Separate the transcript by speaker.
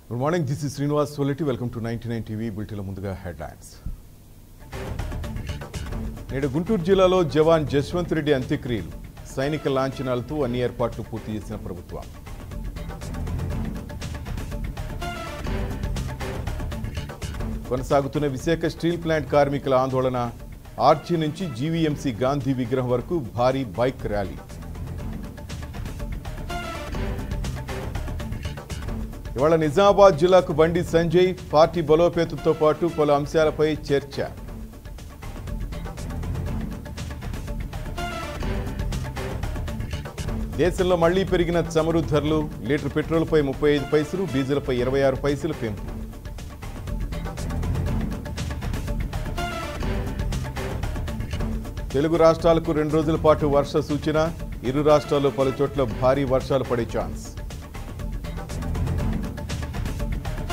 Speaker 1: good morning this is Srinivas Soleti welcome to ninety nine TV బులెటిన్ల ముందుగా headlines నేడు గుంటూరు జిల్లాలో జవాన్ జస్వంత్ రెడ్డి అంత్యక్రియలు సైనిక లాంఛనాలతో అన్ని ఏర్పాట్లు పూర్తి చేసిన ప్రభుత్వం కొనసాగుతున్న విశాఖ స్టీల్ ప్లాంట్ కార్మికుల ఆందోళన ఆర్చి నుంచి జీవీఎంసీ గాంధీ విగ్రహం వరకు భారీ బైక్ ర్యాలీ ఇవాళ నిజామాబాద్ జిల్లాకు బండి సంజయ్ పార్టీ బలోపేతంతో పాటు పలు అంశాలపై చర్చ దేశంలో మళ్లీ పెరిగిన చమురు ధరలు లీటర్ పెట్రోల్పై ముప్పై ఐదు పైసలు డీజిల్పై ఇరవై ఆరు పైసలు పెంపు తెలుగు రాష్ట్రాలకు రెండు రోజుల పాటు వర్ష సూచన ఇరు రాష్ట్రాల్లో పలు చోట్ల భారీ వర్షాలు పడే ఛాన్స్